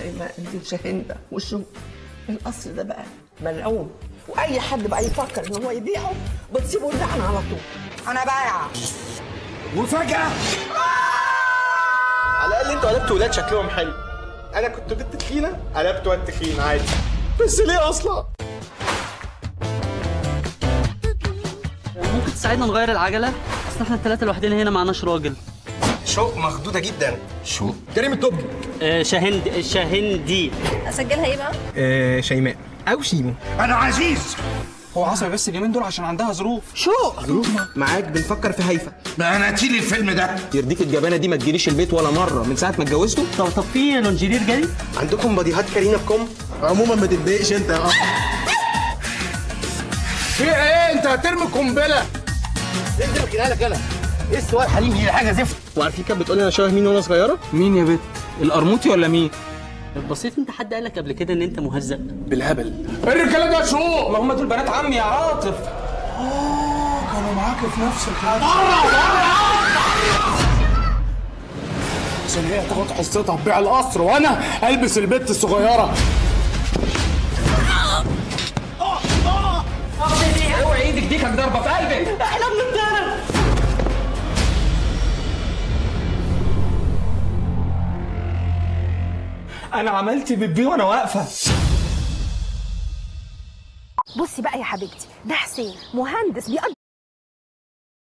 شيماء انت وشاهندة وشو القصر ده بقى ملعون واي حد بقى يفكر ان هو يبيعه بتسيبه يلعن على طول انا بايعه وفجأة على الاقل انتوا قلبتوا ولاد شكلهم حلو انا كنت بنت تخينه قلبت واد تخين عادي بس ليه اصلا ممكن تساعدنا نغير العجله اصل احنا الثلاثه لوحدنا هنا معناش راجل شوق مخدوده جدا شو كريم التوبي آه شاهند شاهندي اسجلها ايه بقى آه شيماء او شيمو انا عزيز هو عصبي بس اليومين دول عشان عندها ظروف معاك بنفكر في هيفا بقى انا تيلي الفيلم ده يرضيك الجبانه دي ما تجيليش البيت ولا مره من ساعه ما اتجوزتوا طب طب في لونجيرير جاي عندكم بديهات كارينا بكم عموما ما تتضايقش انت اه في ايه انت هترمي قنبله انزل كده لك يلا ايه السؤال حليم دي حاجه زفت وعارفين كانت بتقولي انا شبه مين وانا صغيره مين يا بت القرموطي ولا مين بصيت انت حد قال لك قبل كده ان انت مهزأ بالهبل الرجاله ده شو ما هم دول بنات عمي يا عاطف كانوا معاك في نفس الحاجه عشان هي تاخد حصتها تبيع القصر وانا البس البت الصغيره اوعي ايدك دي كانت ضربه في قلبك احنا بنتضرب انا عملت بيبي وانا واقفه بصي بقى يا حبيبتي ده حسين مهندس بيأجر